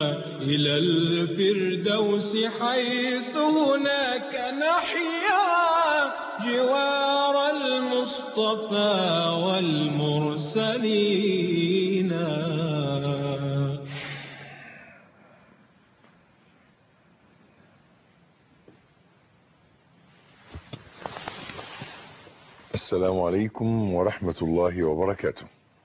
إلى الفردوس حيث هناك نحيا جوار المصطفى والمرسلين السلام عليكم ورحمة الله وبركاته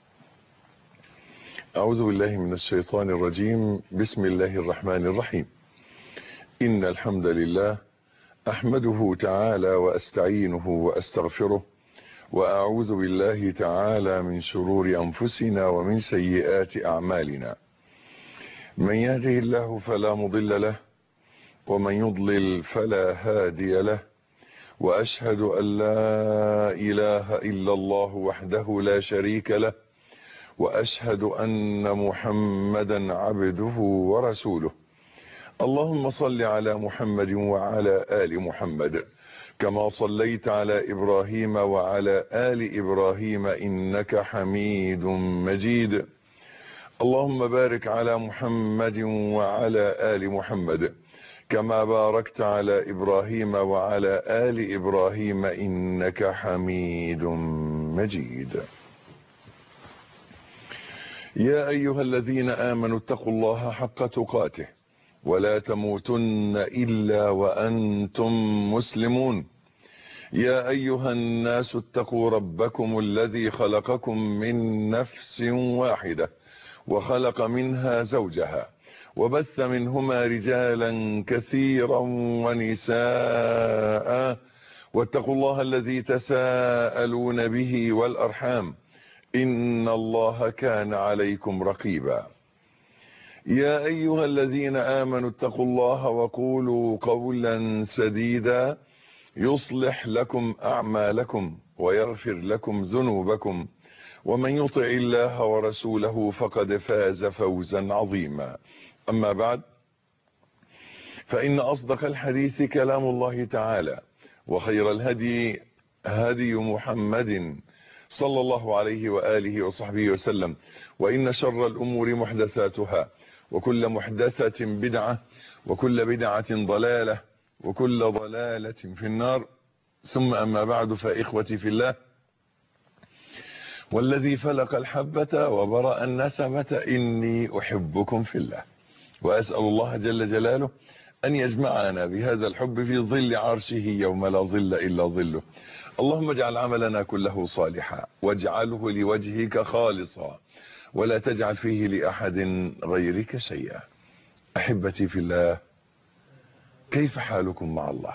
أعوذ بالله من الشيطان الرجيم بسم الله الرحمن الرحيم إن الحمد لله أحمده تعالى وأستعينه وأستغفره وأعوذ بالله تعالى من شرور أنفسنا ومن سيئات أعمالنا من يهده الله فلا مضل له ومن يضلل فلا هادي له وأشهد أن لا إله إلا الله وحده لا شريك له وأشهد أن محمدا عبده ورسوله اللهم صل على محمد وعلى آل محمد كما صليت على إبراهيم وعلى آل إبراهيم إنك حميد مجيد اللهم بارك على محمد وعلى آل محمد كما باركت على إبراهيم وعلى آل إبراهيم إنك حميد مجيد يا أيها الذين آمنوا اتقوا الله حق تقاته ولا تموتن إلا وأنتم مسلمون يا أيها الناس اتقوا ربكم الذي خلقكم من نفس واحدة وخلق منها زوجها وبث منهما رجالا كثيرا ونساء واتقوا الله الذي تساءلون به والأرحام إن الله كان عليكم رقيبا يا أيها الذين آمنوا اتقوا الله وقولوا قولا سديدا يصلح لكم أعمالكم ويغفر لكم ذنوبكم ومن يطع الله ورسوله فقد فاز فوزا عظيما أما بعد فإن أصدق الحديث كلام الله تعالى وخير الهدي هدي محمد صلى الله عليه وآله وصحبه وسلم وإن شر الأمور محدثاتها وكل محدثة بدعة وكل بدعة ضلالة وكل ضلالة في النار ثم أما بعد فإخوتي في الله والذي فلق الحبة وبرأ النسمة إني أحبكم في الله وأسأل الله جل جلاله أن يجمعنا بهذا الحب في ظل عرشه يوم لا ظل إلا ظله اللهم اجعل عملنا كله صالحا واجعله لوجهك خالصا ولا تجعل فيه لأحد غيرك شيئا أحبتي في الله كيف حالكم مع الله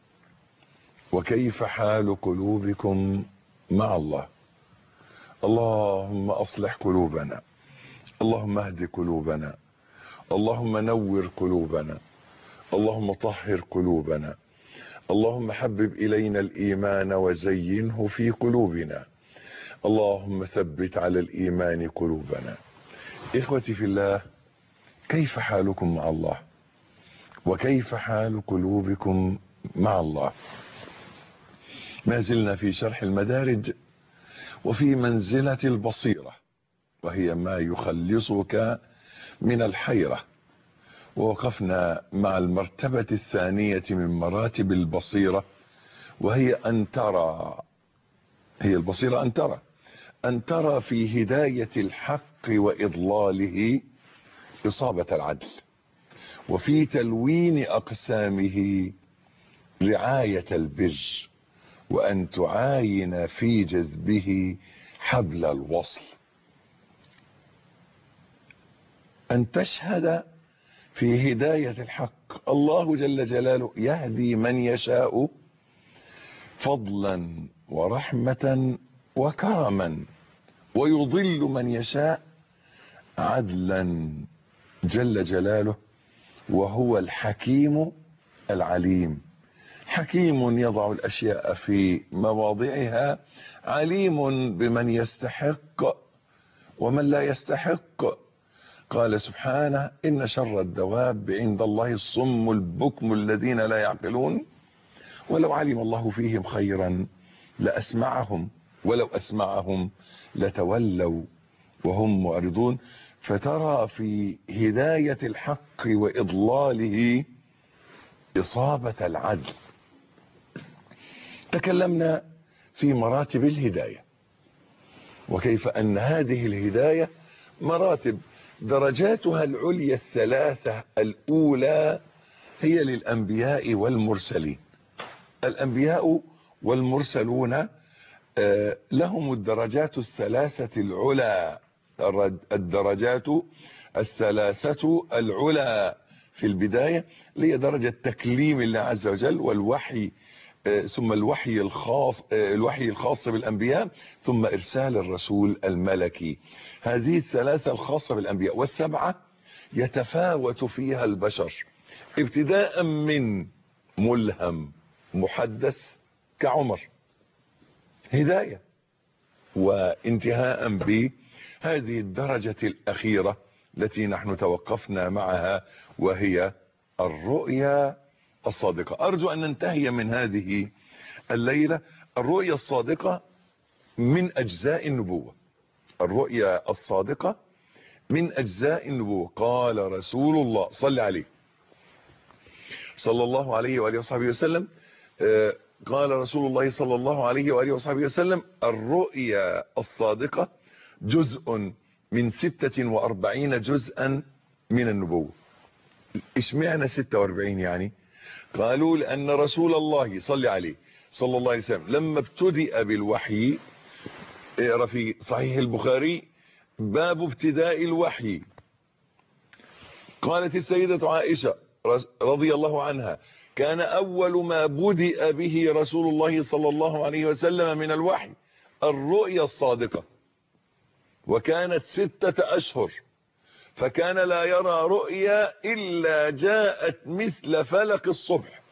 وكيف حال قلوبكم مع الله اللهم أصلح قلوبنا اللهم اهد قلوبنا اللهم نور قلوبنا اللهم طهر قلوبنا اللهم حبب إلينا الإيمان وزينه في قلوبنا اللهم ثبت على الإيمان قلوبنا إخوتي في الله كيف حالكم مع الله وكيف حال قلوبكم مع الله ما زلنا في شرح المدارج وفي منزلة البصيرة وهي ما يخلصك من الحيرة ووقفنا مع المرتبة الثانية من مراتب البصيرة وهي أن ترى هي البصيرة أن ترى أن ترى في هداية الحق وإضلاله إصابة العدل وفي تلوين أقسامه رعاية البر وأن تعاين في جذبه حبل الوصل أن تشهد في هداية الحق الله جل جلاله يهدي من يشاء فضلا ورحمة وكرما ويضل من يشاء عدلا جل جلاله وهو الحكيم العليم حكيم يضع الأشياء في مواضعها عليم بمن يستحق ومن لا يستحق قال سبحانه إن شر الدواب عند الله الصم البكم الذين لا يعقلون ولو علم الله فيهم خيرا لأسمعهم ولو أسمعهم لتولوا وهم معرضون فترى في هداية الحق وإضلاله إصابة العدل تكلمنا في مراتب الهداية وكيف أن هذه الهداية مراتب درجاتها العليا الثلاثة الأولى هي للأنبياء والمرسلين الأنبياء والمرسلون لهم الدرجات الثلاثة العلى الدرجات الثلاثة العلى في البداية اللي هي درجة تكليم الله عز وجل والوحي ثم الوحي الخاص الوحي الخاص بالأنبياء ثم إرسال الرسول الملكي هذه الثلاثة الخاصة بالأنبياء والسبعة يتفاوت فيها البشر ابتداء من ملهم محدث كعمر هداية وانتهاء بهذه الدرجة الأخيرة التي نحن توقفنا معها وهي الرؤيا الصادقة أرجو أن ننتهي من هذه الليلة الرؤيا الصادقة من أجزاء النبوة الرؤيا الصادقة من أجزاء النبوة قال رسول الله صلى عليه صلى الله عليه وآله وصحبه وسلم قال رسول الله صلى الله عليه وآله وصحبه وسلم الرؤيا الصادقة جزء من ستة وأربعين جزءا من النبوة اشمعنى ستة وأربعين يعني قالوا لأن رسول الله صلى عليه صلى الله عليه وسلم لما ابتدأ بالوحي اقرا في صحيح البخاري باب ابتداء الوحي قالت السيدة عائشة رضي الله عنها كان أول ما بدأ به رسول الله صلى الله عليه وسلم من الوحي الرؤيا الصادقة وكانت ستة أشهر فكان لا يرى رؤيا إلا جاءت مثل فلق الصبح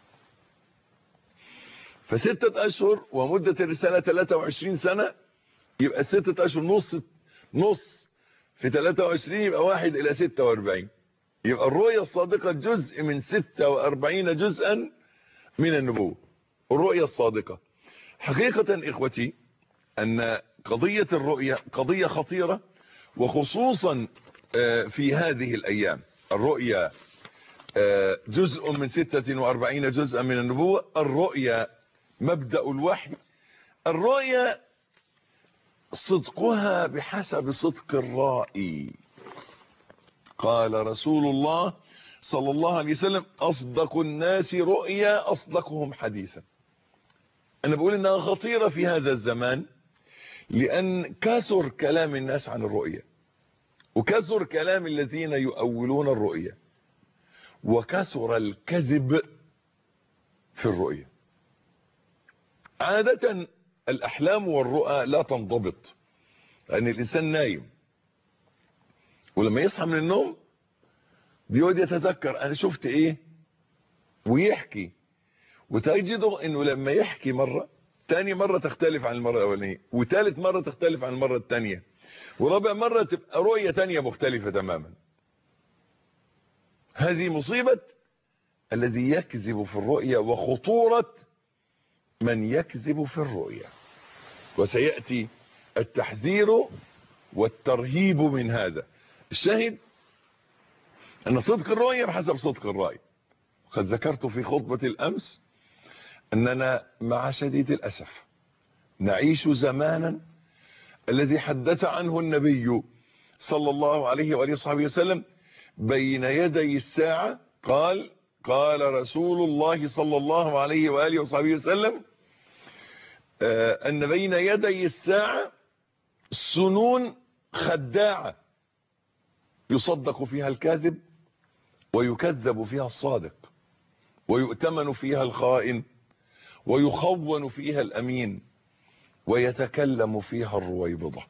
فستة أشهر ومدة الرسالة 23 سنة يبقى ستة أشهر نص نص في 23 يبقى واحد إلى 46 يبقى الرؤيا الصادقة جزء من 46 جزءا من النبوة الرؤيا الصادقة حقيقة إخوتي أن قضية الرؤيا قضية خطيرة وخصوصا في هذه الأيام الرؤيا جزء من 46 جزءا من النبوة الرؤيا مبدأ الوحي الرؤيا صدقها بحسب صدق الرائي قال رسول الله صلى الله عليه وسلم أصدق الناس رؤيا أصدقهم حديثا أنا بقول إنها خطيرة في هذا الزمان لأن كثر كلام الناس عن الرؤيا وكثر كلام الذين يؤولون الرؤيا وكثر الكذب في الرؤيا عادة الأحلام والرؤى لا تنضبط لأن الإنسان نايم ولما يصحى من النوم بيقعد يتذكر أنا شفت إيه ويحكي وتجده إنه لما يحكي مرة تاني مرة تختلف عن المرة الأولانية وتالت مرة تختلف عن المرة التانية ورابع مرة تبقى رؤية تانية مختلفة تماما هذه مصيبة الذي يكذب في الرؤيا وخطورة من يكذب في الرؤيا وسيأتي التحذير والترهيب من هذا الشاهد أن صدق الرؤيا بحسب صدق الرأي قد ذكرت في خطبة الأمس أننا مع شديد الأسف نعيش زمانا الذي حدث عنه النبي صلى الله عليه وآله وصحبه وسلم بين يدي الساعة قال قال رسول الله صلى الله عليه وآله وصحبه وسلم أن بين يدي الساعة سنون خداعة يصدق فيها الكاذب ويكذب فيها الصادق ويؤتمن فيها الخائن ويخون فيها الأمين ويتكلم فيها الرويبضة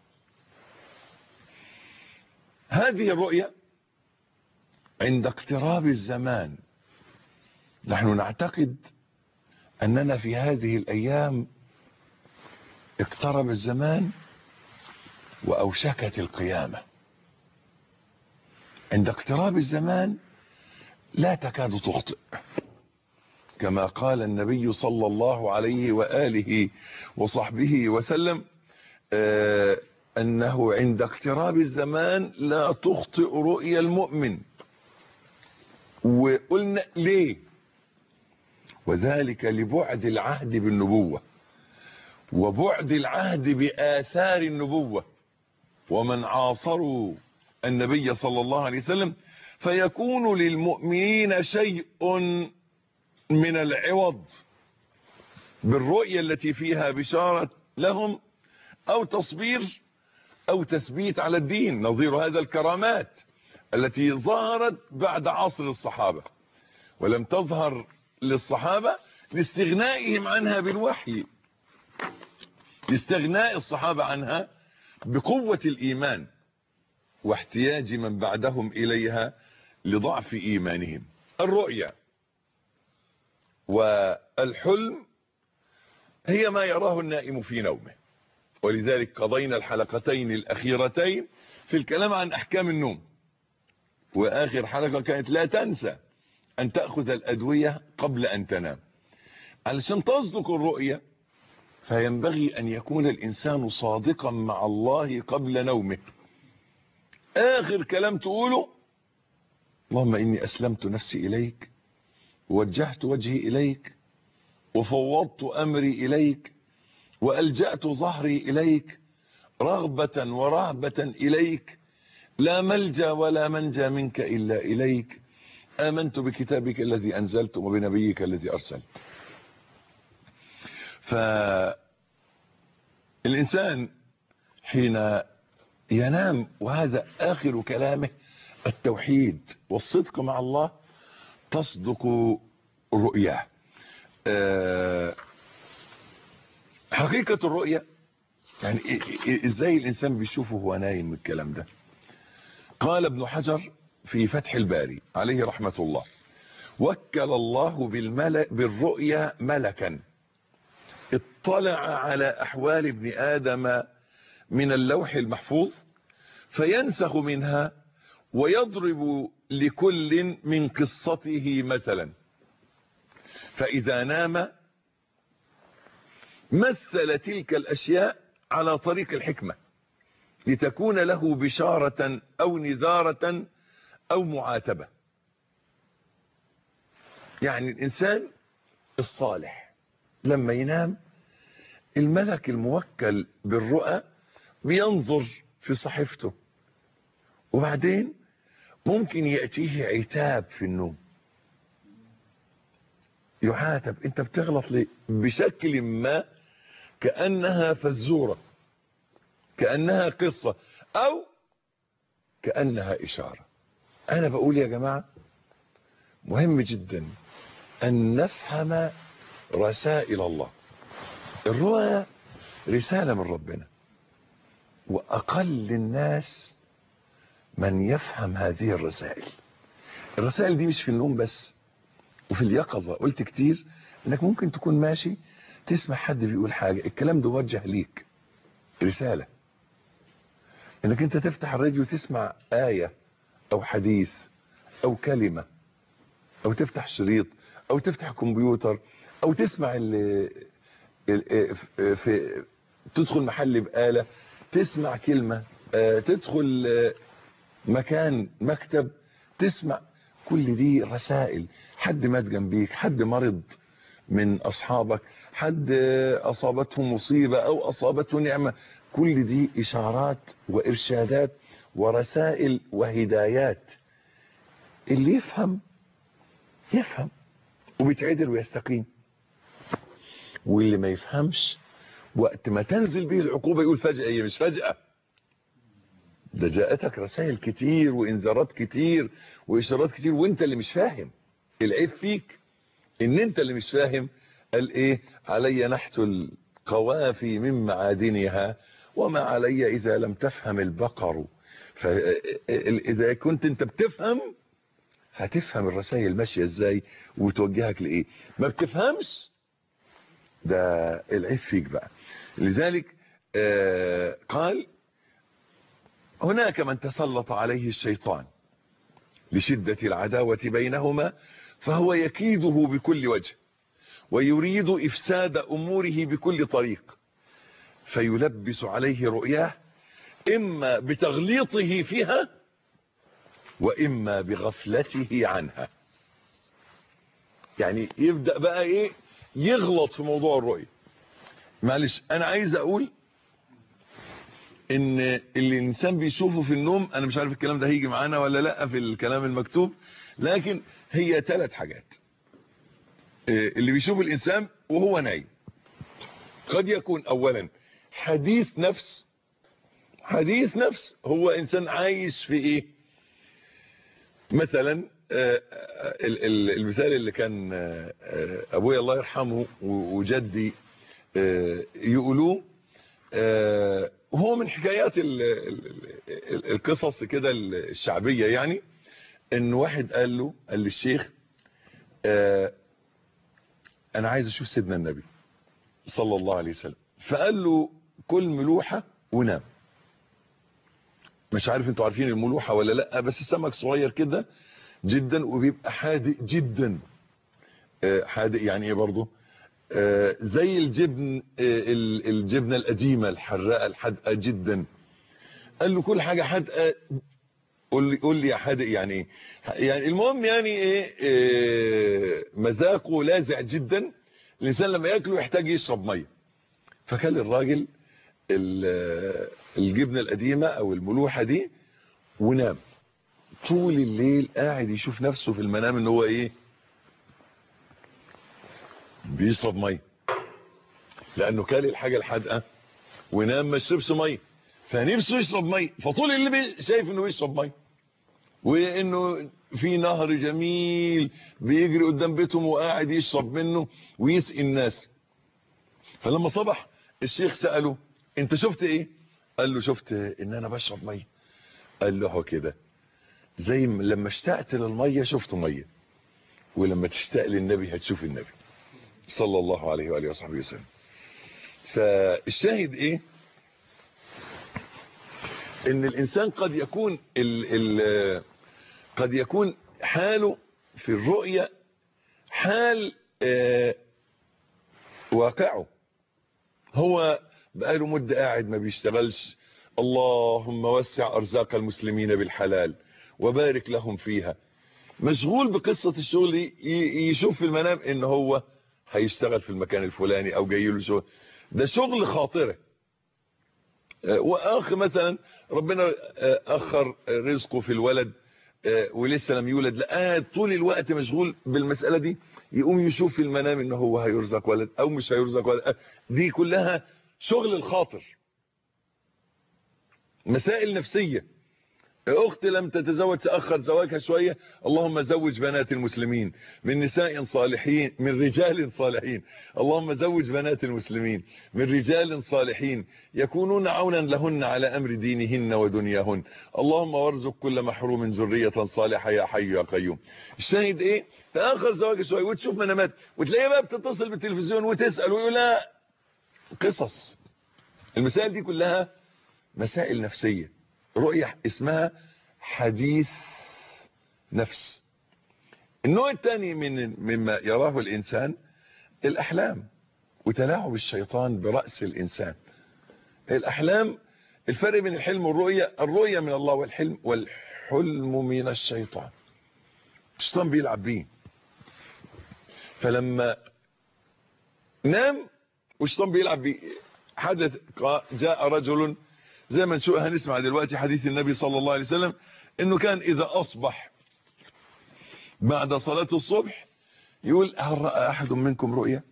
هذه الرؤية عند اقتراب الزمان نحن نعتقد أننا في هذه الأيام اقترب الزمان وأوشكت القيامة عند اقتراب الزمان لا تكاد تخطئ كما قال النبي صلى الله عليه وآله وصحبه وسلم أنه عند اقتراب الزمان لا تخطئ رؤيا المؤمن وقلنا ليه وذلك لبعد العهد بالنبوة وبعد العهد بآثار النبوة ومن عاصروا النبي صلى الله عليه وسلم فيكون للمؤمنين شيء من العوض بالرؤية التي فيها بشارة لهم أو تصبير أو تثبيت على الدين نظير هذا الكرامات التي ظهرت بعد عصر الصحابة ولم تظهر للصحابة لاستغنائهم عنها بالوحي لاستغناء الصحابة عنها بقوة الإيمان واحتياج من بعدهم إليها لضعف إيمانهم الرؤيا والحلم هي ما يراه النائم في نومه ولذلك قضينا الحلقتين الأخيرتين في الكلام عن أحكام النوم وآخر حلقة كانت لا تنسى أن تأخذ الأدوية قبل أن تنام علشان تصدق الرؤية فينبغي أن يكون الإنسان صادقا مع الله قبل نومه آخر كلام تقوله اللهم إني أسلمت نفسي إليك ووجهت وجهي إليك وفوضت أمري إليك وألجأت ظهري إليك رغبة ورهبة إليك لا ملجا ولا منجا منك إلا إليك آمنت بكتابك الذي أنزلت وبنبيك الذي أرسلت فالإنسان حين ينام وهذا آخر كلامه التوحيد والصدق مع الله تصدق رؤياه حقيقة الرؤية يعني ازاي الانسان بيشوفه وهو نايم من الكلام ده قال ابن حجر في فتح الباري عليه رحمة الله وكل الله بالملك بالرؤيا ملكا اطلع على احوال ابن ادم من اللوح المحفوظ فينسخ منها ويضرب لكل من قصته مثلا فاذا نام مثل تلك الاشياء على طريق الحكمة لتكون له بشارة او نذارة او معاتبة يعني الانسان الصالح لما ينام الملك الموكل بالرؤى بينظر في صحيفته وبعدين ممكن يأتيه عتاب في النوم يعاتب انت بتغلط ليه بشكل ما كأنها فزورة كأنها قصة او كأنها اشارة انا بقول يا جماعة مهم جدا ان نفهم رسائل الله الرؤيا رسالة من ربنا واقل الناس من يفهم هذه الرسائل الرسائل دي مش في النوم بس وفي اليقظة قلت كتير انك ممكن تكون ماشي تسمع حد بيقول حاجة الكلام ده موجه ليك رسالة انك انت تفتح الراديو تسمع آية او حديث او كلمة او تفتح شريط او تفتح كمبيوتر او تسمع ال في تدخل محل بآلة تسمع كلمة تدخل مكان مكتب تسمع كل دي رسائل حد مات جنبيك حد مرض من اصحابك حد اصابته مصيبة او اصابته نعمة كل دي اشارات وارشادات ورسائل وهدايات اللي يفهم يفهم وبيتعدل ويستقيم واللي ما يفهمش وقت ما تنزل به العقوبة يقول فجأة هي مش فجأة ده جاءتك رسائل كتير وانذارات كتير واشارات كتير وانت اللي مش فاهم العيب فيك ان انت اللي مش فاهم قال ايه علي نحت القوافي من معادنها وما علي اذا لم تفهم البقر فاذا كنت انت بتفهم هتفهم الرسائل ماشيه ازاي وتوجهك لايه ما بتفهمش ده العيب فيك بقى لذلك آه قال هناك من تسلط عليه الشيطان لشدة العداوة بينهما فهو يكيده بكل وجه ويريد إفساد أموره بكل طريق فيلبس عليه رؤياه إما بتغليطه فيها وإما بغفلته عنها يعني يبدأ بقى إيه يغلط في موضوع الرؤية معلش أنا عايز أقول إن اللي الإنسان بيشوفه في النوم أنا مش عارف الكلام ده هيجي معانا ولا لأ في الكلام المكتوب لكن هي ثلاث حاجات اللي بيشوف الإنسان وهو نايم قد يكون أولا حديث نفس حديث نفس هو إنسان عايش في إيه مثلا المثال اللي كان أبويا الله يرحمه وجدي يقولوه هو من حكايات القصص كده الشعبية يعني ان واحد قال له قال للشيخ انا عايز اشوف سيدنا النبي صلى الله عليه وسلم فقال له كل ملوحة ونام مش عارف انتوا عارفين الملوحة ولا لا بس السمك صغير كده جدا وبيبقى حادق جدا حادق يعني ايه برضه زي الجبن الجبنة القديمة الحراقة الحادقة جدا قال له كل حاجة حادقة قول لي قول لي يا حادق يعني ايه يعني المهم يعني ايه, إيه مذاقه لاذع جدا الانسان لما ياكله يحتاج يشرب ميه فكان الراجل الجبنه القديمه او الملوحه دي ونام طول الليل قاعد يشوف نفسه في المنام ان هو ايه بيشرب ميه لانه كان الحاجه الحادقه ونام ما شربش ميه فنفسه يشرب ميه فطول الليل شايف انه بيشرب ميه وانه في نهر جميل بيجري قدام بيتهم وقاعد يشرب منه ويسقي الناس فلما صبح الشيخ سأله انت شفت ايه قال له شفت ان انا بشرب ميه قال له هو كده زي لما اشتقت للميه شفت ميه ولما تشتاق للنبي هتشوف النبي صلى الله عليه واله وصحبه وسلم فالشاهد ايه ان الانسان قد يكون ال ال قد يكون حاله في الرؤية حال آه واقعه هو بقاله مدة قاعد ما بيشتغلش اللهم وسع ارزاق المسلمين بالحلال وبارك لهم فيها مشغول بقصة الشغل يشوف في المنام ان هو هيشتغل في المكان الفلاني او جاي له شغل ده شغل خاطره واخ مثلا ربنا اخر رزقه في الولد ولسه لم يولد لا طول الوقت مشغول بالمسألة دي يقوم يشوف في المنام ان هو هيرزق ولد او مش هيرزق ولد دي كلها شغل الخاطر مسائل نفسية اخت لم تتزوج تأخر زواجها شوية اللهم زوج بنات المسلمين من نساء صالحين من رجال صالحين اللهم زوج بنات المسلمين من رجال صالحين يكونون عونا لهن على امر دينهن ودنياهن اللهم وارزق كل محروم ذرية صالحة يا حي يا قيوم الشاهد ايه تأخر زواجها شوية وتشوف منامات وتلاقيها بقى بتتصل بالتلفزيون وتسأل ويقول لها قصص المسائل دي كلها مسائل نفسيه رؤية اسمها حديث نفس النوع الثاني من مما يراه الإنسان الأحلام وتلاعب الشيطان برأس الإنسان الأحلام الفرق بين الحلم والرؤية الرؤية من الله والحلم والحلم من الشيطان الشيطان بيلعب بيه فلما نام والشيطان بيلعب بيه حدث جاء رجل زي ما نشوف هنسمع دلوقتي حديث النبي صلى الله عليه وسلم انه كان اذا اصبح بعد صلاة الصبح يقول هل رأى احد منكم رؤيا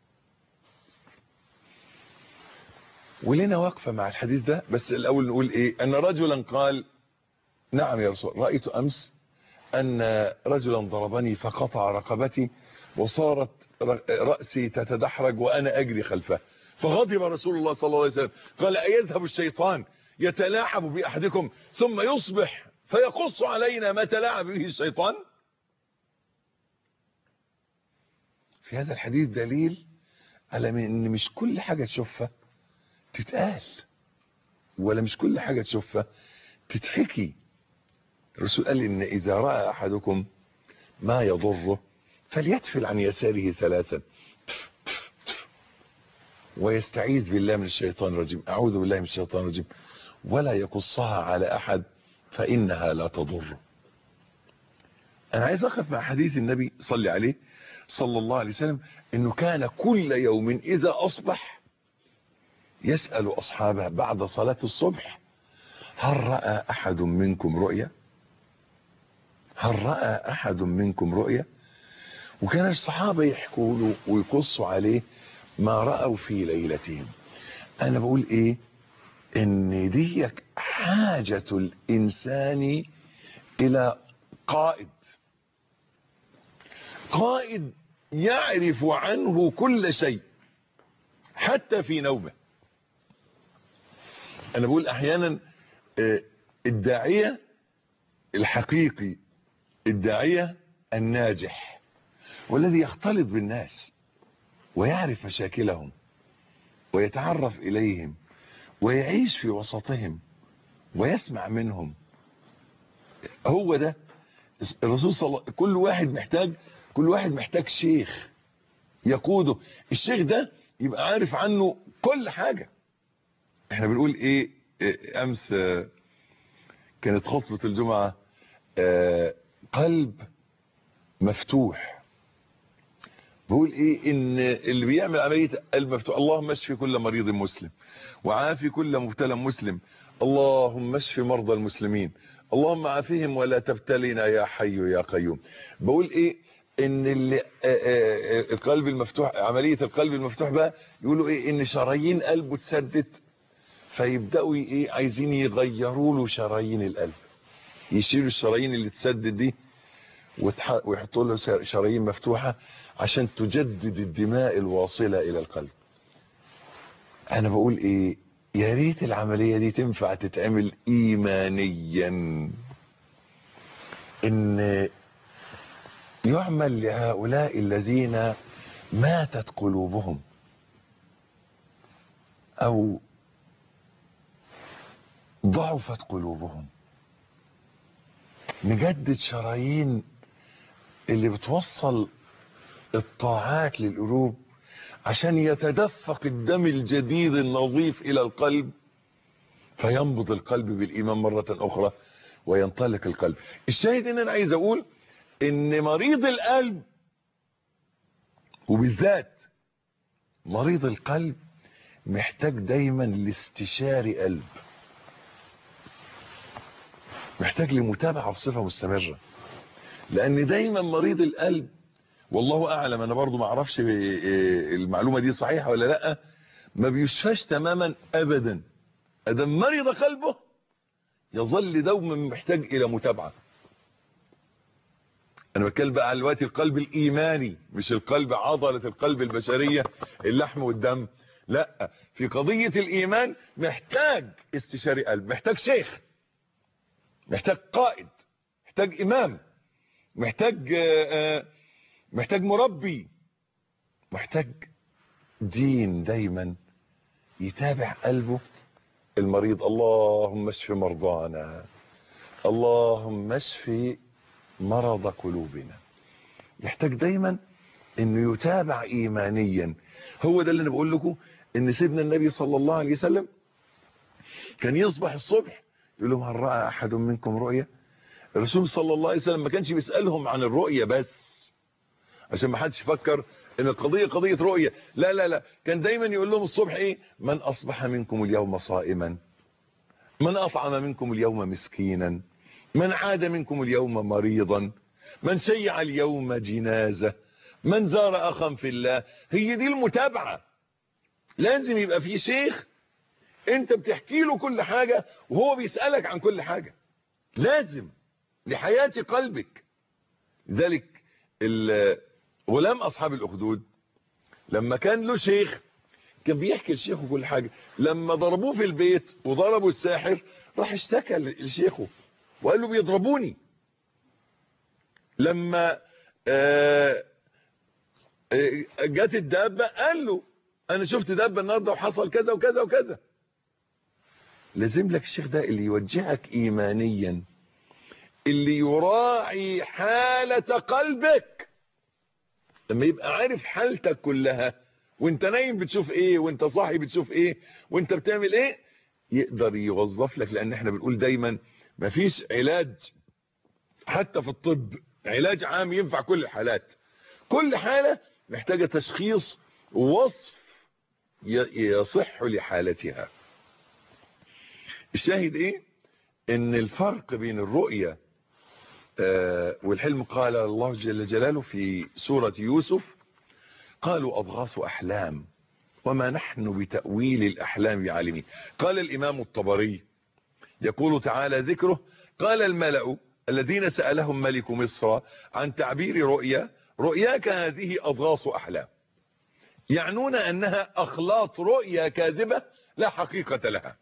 ولنا وقفة مع الحديث ده بس الاول نقول ايه ان رجلا قال نعم يا رسول رأيت امس ان رجلا ضربني فقطع رقبتي وصارت رأسي تتدحرج وانا اجري خلفه فغضب رسول الله صلى الله عليه وسلم قال أيذهب الشيطان يتلاعب بأحدكم ثم يصبح فيقص علينا ما تلاعب به الشيطان في هذا الحديث دليل على ان مش كل حاجة تشوفها تتقال ولا مش كل حاجة تشوفها تتحكي الرسول قال ان اذا رأى احدكم ما يضره فليتفل عن يساره ثلاثا ويستعيذ بالله من الشيطان الرجيم اعوذ بالله من الشيطان الرجيم ولا يقصها على أحد فإنها لا تضره أنا عايز أقف مع حديث النبي صلى عليه صلى الله عليه وسلم أنه كان كل يوم إذا أصبح يسأل أصحابه بعد صلاة الصبح هل رأى أحد منكم رؤيا هل رأى أحد منكم رؤيا وكان الصحابة يحكوا له ويقصوا عليه ما رأوا في ليلتهم أنا بقول إيه إن دي حاجة الإنسان إلى قائد قائد يعرف عنه كل شيء حتى في نومه أنا بقول أحيانا الداعية الحقيقي الداعية الناجح والذي يختلط بالناس ويعرف مشاكلهم ويتعرف إليهم ويعيش في وسطهم ويسمع منهم هو ده الرسول صلى الله كل واحد محتاج كل واحد محتاج شيخ يقوده الشيخ ده يبقى عارف عنه كل حاجة احنا بنقول ايه, إيه امس اه كانت خطبة الجمعة اه قلب مفتوح بقول ايه ان اللي بيعمل عملية قلب مفتوح اللهم اشفي كل مريض مسلم وعافي كل مبتلى مسلم اللهم اشفي مرضى المسلمين اللهم عافيهم ولا تبتلنا يا حي يا قيوم بقول ايه ان اللي القلب المفتوح عملية القلب المفتوح بقى يقولوا ايه ان شرايين قلبه اتسدت فيبدأوا ايه عايزين يغيروا له شرايين القلب يشيلوا الشرايين اللي اتسدت دي ويحطوا له شرايين مفتوحة عشان تجدد الدماء الواصلة الى القلب انا بقول ايه يا ريت العملية دي تنفع تتعمل ايمانيا ان يعمل لهؤلاء الذين ماتت قلوبهم او ضعفت قلوبهم نجدد شرايين اللي بتوصل الطاعات للقلوب عشان يتدفق الدم الجديد النظيف الى القلب فينبض القلب بالايمان مرة اخرى وينطلق القلب الشاهد ان انا عايز اقول ان مريض القلب وبالذات مريض القلب محتاج دايما لاستشاري قلب محتاج لمتابعة بصفة مستمرة لان دايما مريض القلب والله اعلم انا برضو ما اعرفش المعلومة دي صحيحة ولا لا ما بيشفاش تماما ابدا ادم مرض قلبه يظل دوما محتاج الى متابعة انا بتكلم بقى على دلوقتي القلب الايماني مش القلب عضلة القلب البشرية اللحم والدم لا في قضية الايمان محتاج استشاري قلب محتاج شيخ محتاج قائد محتاج امام محتاج محتاج مربي محتاج دين دايما يتابع قلبه المريض اللهم اشف مرضانا اللهم اشف مرض قلوبنا يحتاج دايما انه يتابع ايمانيا هو ده اللي انا بقول لكم ان سيدنا النبي صلى الله عليه وسلم كان يصبح الصبح يقول لهم هل راى احد منكم رؤيا الرسول صلى الله عليه وسلم ما كانش بيسالهم عن الرؤيا بس عشان ما حدش يفكر ان القضيه قضيه رؤيه لا لا لا كان دايما يقول لهم الصبح ايه من اصبح منكم اليوم صائما من اطعم منكم اليوم مسكينا من عاد منكم اليوم مريضا من شيع اليوم جنازه من زار اخا في الله هي دي المتابعه لازم يبقى في شيخ انت بتحكي له كل حاجه وهو بيسالك عن كل حاجه لازم لحياه قلبك ذلك غلام اصحاب الاخدود لما كان له شيخ كان بيحكي لشيخه كل حاجة لما ضربوه في البيت وضربوا الساحر راح اشتكى لشيخه وقال له بيضربوني لما جت الدابة قال له انا شفت دابة النهاردة وحصل كذا وكذا وكذا لازم لك الشيخ ده اللي يوجهك ايمانيا اللي يراعي حالة قلبك لما يبقى عارف حالتك كلها وانت نايم بتشوف ايه وانت صاحي بتشوف ايه وانت بتعمل ايه يقدر يوظف لك لان احنا بنقول دايما مفيش علاج حتى في الطب علاج عام ينفع كل الحالات كل حالة محتاجة تشخيص ووصف يصح لحالتها الشاهد ايه ان الفرق بين الرؤية آه والحلم قال الله جل جلاله في سورة يوسف قالوا اضغاث احلام وما نحن بتأويل الاحلام بعالمين قال الامام الطبري يقول تعالى ذكره قال الملأ الذين سألهم ملك مصر عن تعبير رؤيا رؤياك هذه أضغاث أحلام يعنون أنها أخلاط رؤيا كاذبة لا حقيقة لها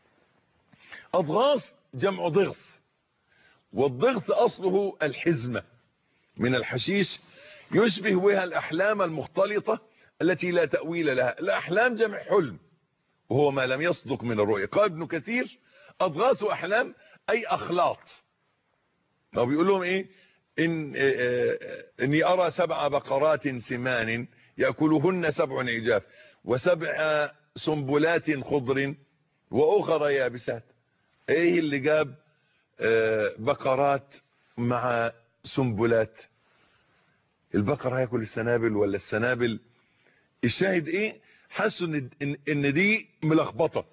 أضغاث جمع ضغث والضغث أصله الحزمة من الحشيش يشبه بها الأحلام المختلطة التي لا تأويل لها الأحلام جمع حلم وهو ما لم يصدق من الرؤيا قال ابن كثير أضغاث أحلام أي أخلاط هو بيقول لهم ايه إن اني ارى سبع بقرات سمان ياكلهن سبع عجاف وسبع سنبلات خضر واخر يابسات ايه اللي جاب بقرات مع سنبلات البقر هياكل السنابل ولا السنابل الشاهد ايه حسوا ان ان دي ملخبطه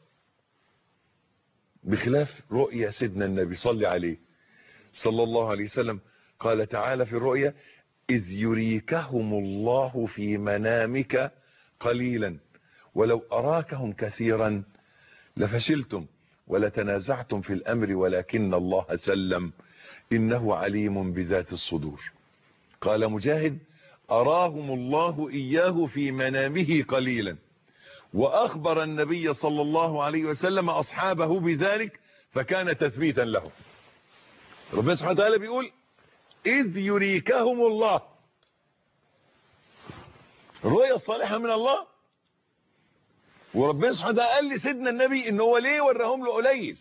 بخلاف رؤيا سيدنا النبي صلى عليه صلى الله عليه وسلم قال تعالى في الرؤيا إذ يريكهم الله في منامك قليلا ولو أراكهم كثيرا لفشلتم ولتنازعتم في الأمر ولكن الله سلم إنه عليم بذات الصدور قال مجاهد أراهم الله إياه في منامه قليلا وأخبر النبي صلى الله عليه وسلم أصحابه بذلك فكان تثبيتا لهم ربنا سبحانه وتعالى بيقول إذ يريكهم الله الرؤيا الصالحة من الله وربنا سبحانه وتعالى قال لسيدنا النبي ان هو ليه وراهم له قليل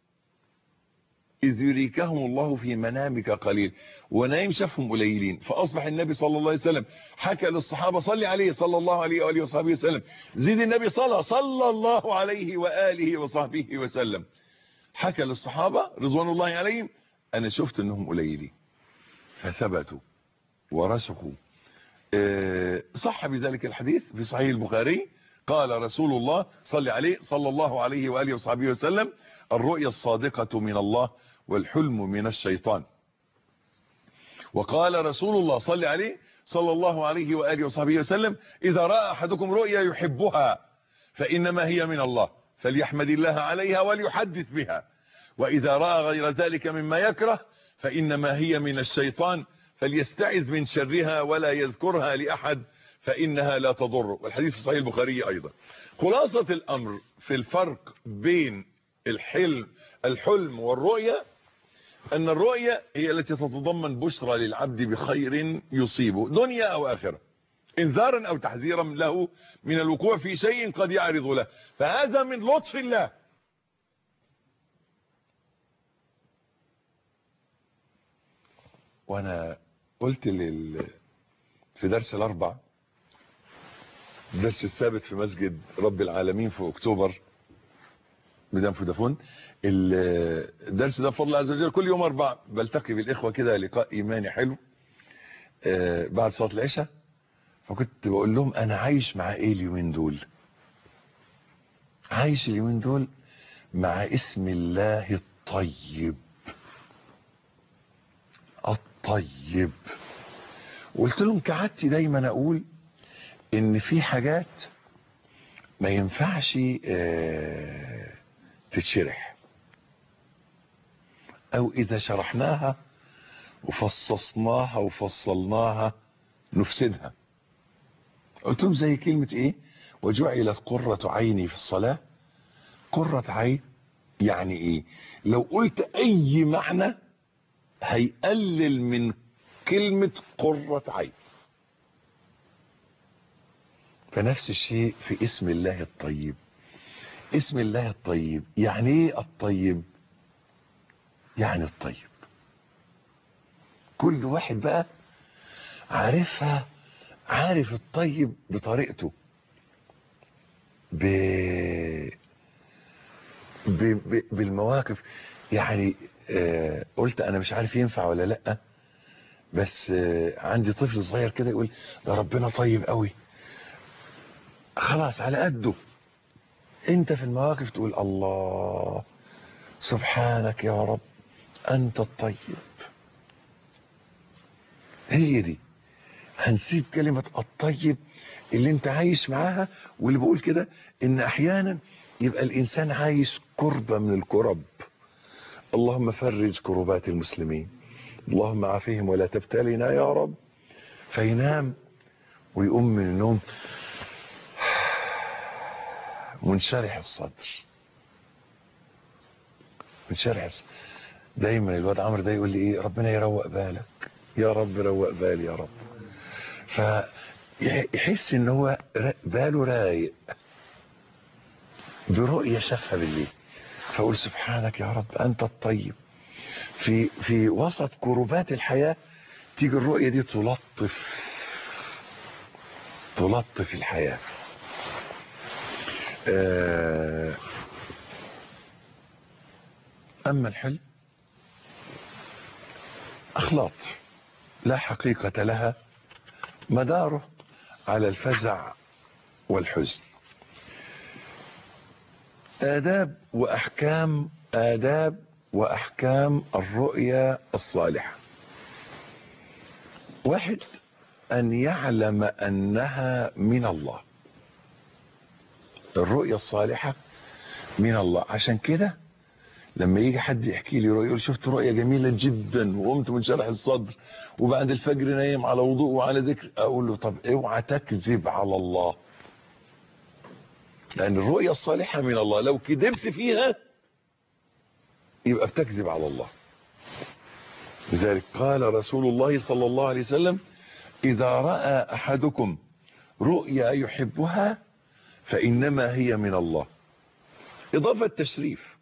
إذ يريكهم الله في منامك قليل ونايم شافهم قليلين فأصبح النبي صلى الله عليه وسلم حكى للصحابة صلي عليه صلى الله عليه وآله وصحبه وسلم زيد النبي صلى صلى الله عليه وآله وصحبه وسلم حكى للصحابة رضوان الله عليهم أنا شفت أنهم قليلين فثبتوا ورسخوا صح بذلك الحديث في صحيح البخاري قال رسول الله صلى عليه صلى الله عليه وآله وصحبه وسلم الرؤيا الصادقة من الله والحلم من الشيطان وقال رسول الله صلى عليه صلى الله عليه وآله وصحبه وسلم إذا رأى أحدكم رؤيا يحبها فإنما هي من الله فليحمد الله عليها وليحدث بها وإذا رأى غير ذلك مما يكره فإنما هي من الشيطان فليستعذ من شرها ولا يذكرها لأحد فإنها لا تضر والحديث في صحيح البخاري أيضا خلاصة الأمر في الفرق بين الحلم الحلم والرؤية أن الرؤية هي التي تتضمن بشرى للعبد بخير يصيبه دنيا أو آخرة انذارا أو تحذيرا له من الوقوع في شيء قد يعرض له فهذا من لطف الله وانا قلت لل في درس الاربع الدرس الثابت في مسجد رب العالمين في اكتوبر ميدان فودافون الدرس ده بفضل الله عز وجل كل يوم اربع بلتقي بالاخوه كده لقاء ايماني حلو بعد صلاه العشاء فكنت بقول لهم انا عايش مع ايه اليومين دول عايش اليومين دول مع اسم الله الطيب الطيب قلت لهم كعادتي دايما اقول ان في حاجات ما ينفعش اه تتشرح او اذا شرحناها وفصصناها وفصلناها نفسدها قلت لهم زي كلمة ايه وجعلت قرة عيني في الصلاة قرة عين يعني ايه لو قلت اي معنى هيقلل من كلمة قرة عين فنفس الشيء في اسم الله الطيب اسم الله الطيب يعني ايه الطيب يعني الطيب كل واحد بقى عارفها عارف الطيب بطريقته ب... ب... ب... بالمواقف يعني آه قلت انا مش عارف ينفع ولا لا بس آه عندي طفل صغير كده يقول ده ربنا طيب قوي خلاص على قده انت في المواقف تقول الله سبحانك يا رب انت الطيب هي دي هنسيب كلمة الطيب اللي انت عايش معاها واللي بقول كده ان احيانا يبقى الانسان عايش كربة من الكرب اللهم فرج كربات المسلمين اللهم عافيهم ولا تبتلنا يا رب فينام ويقوم من النوم منشرح الصدر منشرح الصدر دايما الواد عمرو ده يقول لي ايه ربنا يروق بالك يا رب روق بالي يا رب فيحس ان هو باله رايق برؤية شافها بالليل فاقول سبحانك يا رب انت الطيب في في وسط كربات الحياة تيجي الرؤية دي تلطف تلطف الحياة اما الحلم اخلاط لا حقيقة لها مداره على الفزع والحزن آداب وأحكام آداب وأحكام الرؤيا الصالحة واحد أن يعلم أنها من الله الرؤيا الصالحة من الله عشان كده لما يجي حد يحكي لي رؤيا يقول شفت رؤيا جميلة جدا وقمت منشرح الصدر وبعد الفجر نايم على وضوء وعلى ذكر اقول له طب اوعى تكذب على الله لان الرؤيا الصالحة من الله لو كذبت فيها يبقى بتكذب على الله لذلك قال رسول الله صلى الله عليه وسلم اذا رأى احدكم رؤيا يحبها فانما هي من الله اضافة تشريف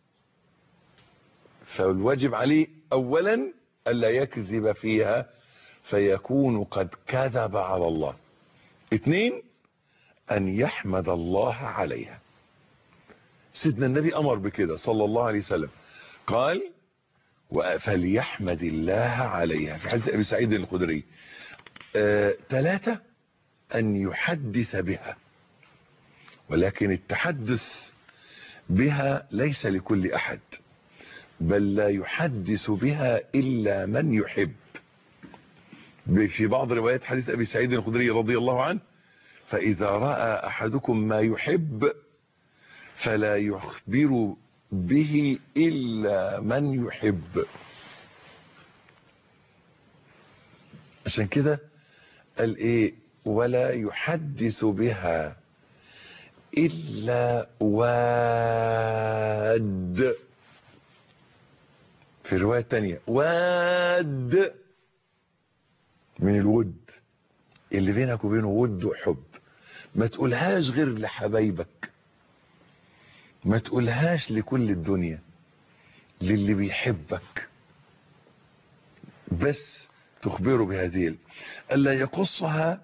فالواجب عليه اولا الا يكذب فيها فيكون قد كذب على الله اثنين ان يحمد الله عليها سيدنا النبي امر بكده صلى الله عليه وسلم قال فليحمد الله عليها في حديث ابي سعيد الخدري ثلاثة ان يحدث بها ولكن التحدث بها ليس لكل احد بل لا يحدث بها إلا من يحب في بعض روايات حديث أبي سعيد الخدري رضي الله عنه فإذا رأى أحدكم ما يحب فلا يخبر به إلا من يحب عشان كده قال إيه ولا يحدث بها إلا واد في رواية تانية واد من الود اللي بينك وبينه ود وحب ما تقولهاش غير لحبايبك ما تقولهاش لكل الدنيا للي بيحبك بس تخبره بهذه ألا يقصها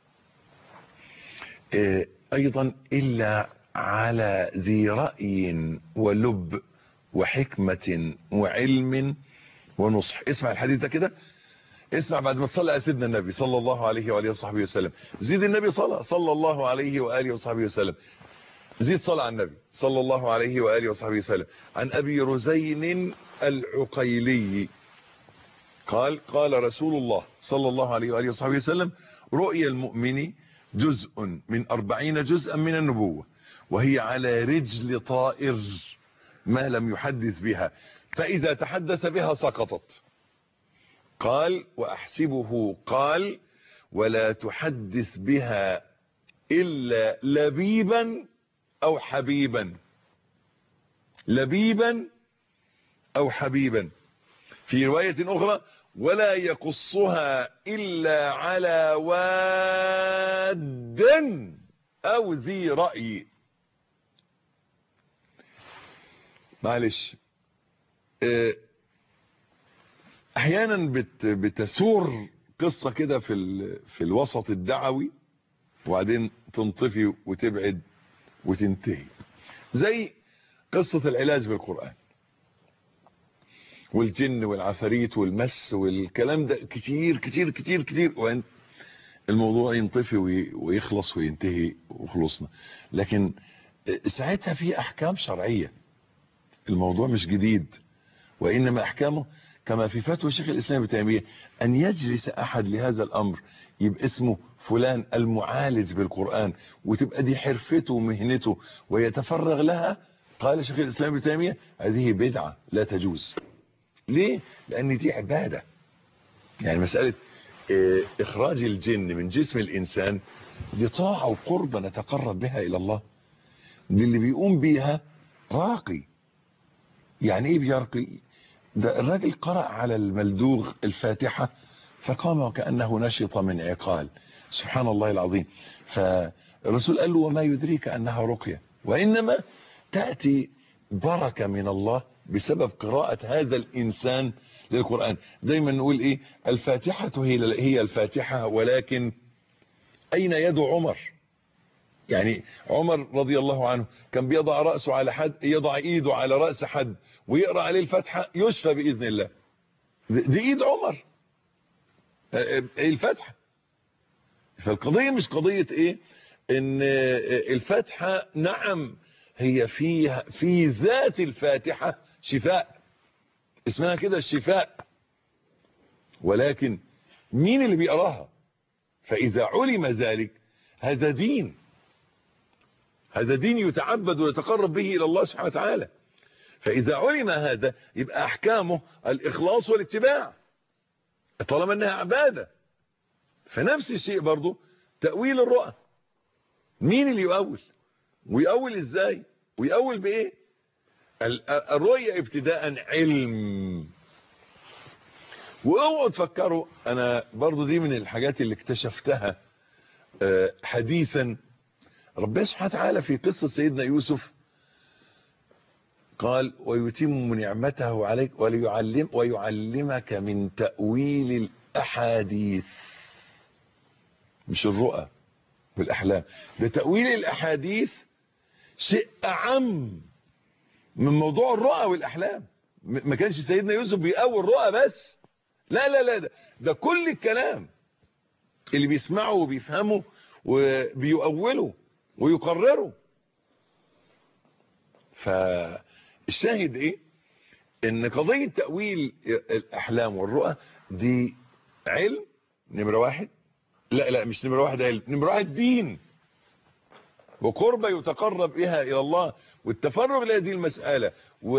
أيضا إلا على ذي رأي ولب وحكمة وعلم ونصح اسمع الحديث ده كده اسمع بعد ما تصلي على سيدنا النبي صلى الله عليه وآله وصحبه وسلم زيد النبي صلى صلى الله عليه وآله وصحبه وسلم زيد صلى على النبي صلى الله عليه وآله وصحبه وسلم عن أبي رزين العقيلي قال قال رسول الله صلى الله عليه وآله وصحبه وسلم رؤيا المؤمن جزء من أربعين جزءا من النبوة وهي على رجل طائر ما لم يحدث بها فإذا تحدث بها سقطت قال وأحسبه قال ولا تحدث بها إلا لبيبا أو حبيبا لبيبا أو حبيبا في رواية أخرى ولا يقصها إلا على واد أو ذي رأي معلش احيانا بت بتسور قصة كده في في الوسط الدعوي وبعدين تنطفي وتبعد وتنتهي زي قصة العلاج بالقرآن والجن والعفاريت والمس والكلام ده كتير كتير كتير كتير وان الموضوع ينطفي ويخلص وينتهي وخلصنا لكن ساعتها في احكام شرعية الموضوع مش جديد وانما احكامه كما في فتوى شيخ الاسلام ابن تيميه ان يجلس احد لهذا الامر يبقى اسمه فلان المعالج بالقرآن وتبقى دي حرفته ومهنته ويتفرغ لها قال شيخ الاسلام ابن تيميه هذه بدعة لا تجوز ليه لان دي عبادة يعني مسألة اخراج الجن من جسم الانسان دي طاعة وقربة نتقرب بها الى الله دي اللي بيقوم بيها راقي يعني ايه بيرقي ده الراجل قرأ على الملدوغ الفاتحة فقام وكأنه نشط من عقال سبحان الله العظيم فالرسول قال له وما يدريك أنها رقية وإنما تأتي بركة من الله بسبب قراءة هذا الإنسان للقرآن دايما نقول إيه الفاتحة هي هي الفاتحة ولكن أين يد عمر يعني عمر رضي الله عنه كان بيضع رأسه على حد يضع ايده على رأس حد ويقرأ عليه الفتحة يشفى بإذن الله دي ايد عمر الفتحة فالقضية مش قضية ايه ان الفتحة نعم هي فيها في ذات الفاتحة شفاء اسمها كده الشفاء ولكن مين اللي بيقراها فإذا علم ذلك هذا دين هذا دين يتعبد ويتقرب به إلى الله سبحانه وتعالى فإذا علم هذا يبقى أحكامه الإخلاص والاتباع طالما أنها عبادة فنفس الشيء برضو تأويل الرؤى مين اللي يؤول ويؤول إزاي ويؤول بإيه الرؤية ابتداء علم واوعوا تفكروا انا برضو دي من الحاجات اللي اكتشفتها حديثا ربنا سبحانه وتعالى في قصة سيدنا يوسف قال ويتم نعمته عليك وليعلم ويعلمك من تأويل الأحاديث مش الرؤى والأحلام ده تأويل الأحاديث شيء أعم من موضوع الرؤى والأحلام ما كانش سيدنا يوسف بيقوي الرؤى بس لا لا لا ده, ده كل الكلام اللي بيسمعه وبيفهمه وبيؤوله ويقرره فالشاهد ايه ان قضية تأويل الاحلام والرؤى دي علم نمرة واحد لا لا مش نمرة واحد علم نمرة واحد دين وقربة يتقرب بها الى الله والتفرغ لهذه المسألة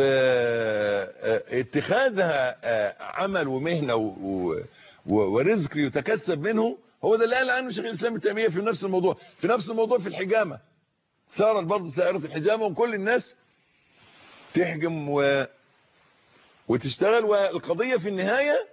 واتخاذها عمل ومهنة ورزق يتكسب منه هو ده اللي قال عنه شيخ الاسلام ابن تيميه في نفس الموضوع في نفس الموضوع في الحجامه صارت برضه سائره الحجامه وكل الناس تحجم و وتشتغل والقضيه في النهايه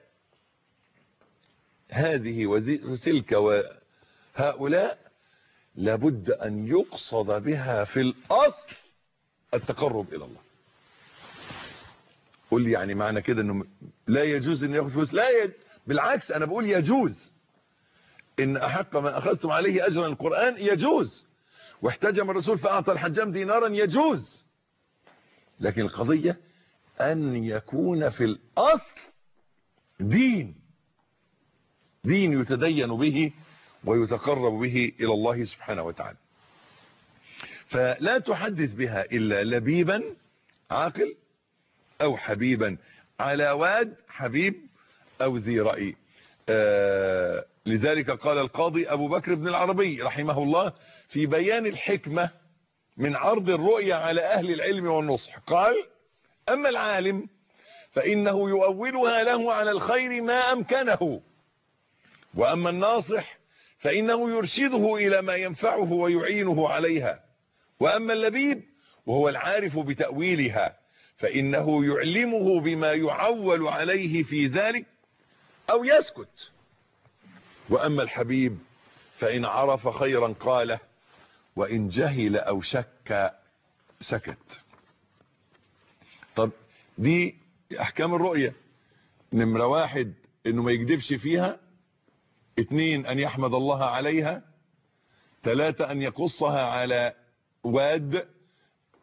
هذه وتلك وهؤلاء لابد ان يقصد بها في الاصل التقرب الى الله قول لي يعني معنى كده انه لا يجوز ان ياخذ فلوس لا يج... بالعكس انا بقول يجوز ان احق ما اخذتم عليه اجرا القرآن يجوز واحتجم الرسول فاعطى الحجام دينارا يجوز لكن القضية ان يكون في الاصل دين دين يتدين به ويتقرب به الى الله سبحانه وتعالى فلا تحدث بها الا لبيبا عاقل او حبيبا على واد حبيب او ذي رأي آه لذلك قال القاضي أبو بكر بن العربي رحمه الله في بيان الحكمة من عرض الرؤية على أهل العلم والنصح قال أما العالم فإنه يؤولها له على الخير ما أمكنه وأما الناصح فإنه يرشده إلى ما ينفعه ويعينه عليها وأما اللبيب وهو العارف بتأويلها فإنه يعلمه بما يعول عليه في ذلك أو يسكت وأما الحبيب فإن عرف خيرا قاله وإن جهل أو شك سكت طب دي أحكام الرؤية نمرة واحد إنه ما يكذبش فيها اتنين أن يحمد الله عليها ثلاثة أن يقصها على واد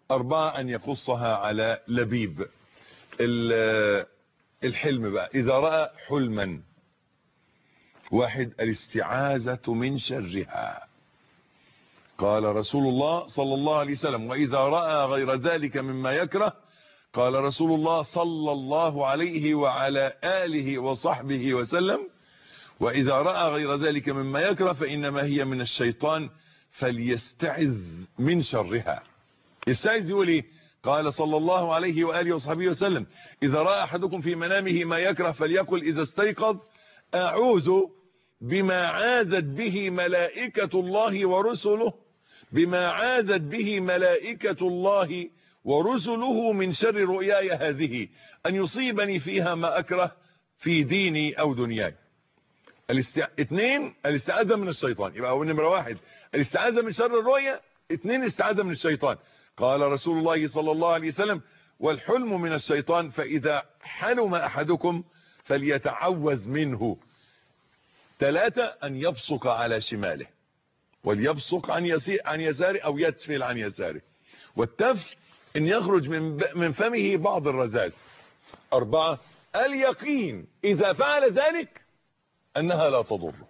أربعة أن يقصها على لبيب ال- الحلم بقى إذا رأى حلما واحد الاستعاذة من شرها قال رسول الله صلى الله عليه وسلم وإذا رأى غير ذلك مما يكره قال رسول الله صلى الله عليه وعلى آله وصحبه وسلم وإذا رأى غير ذلك مما يكره فإنما هي من الشيطان فليستعذ من شرها يستعذ يقول ايه قال صلى الله عليه وآله وصحبه وسلم إذا رأى أحدكم في منامه ما يكره فليقل إذا استيقظ أعوذ بما عاذت به ملائكة الله ورسله بما عاذت به ملائكة الله ورسله من شر رؤياي هذه أن يصيبني فيها ما أكره في ديني أو دنياي الاستع... اثنين الاستعاذة من الشيطان يبقى هو نمرة واحد الاستعاذة من شر الرؤيا اثنين الاستعاذة من الشيطان قال رسول الله صلى الله عليه وسلم والحلم من الشيطان فإذا حلم أحدكم فليتعوذ منه ثلاثة أن يبصق على شماله وليبصق عن, يسي... عن يساره أو يتفل عن يساره والتفل ان يخرج من, ب... من فمه بعض الرذاذ أربعة اليقين إذا فعل ذلك أنها لا تضره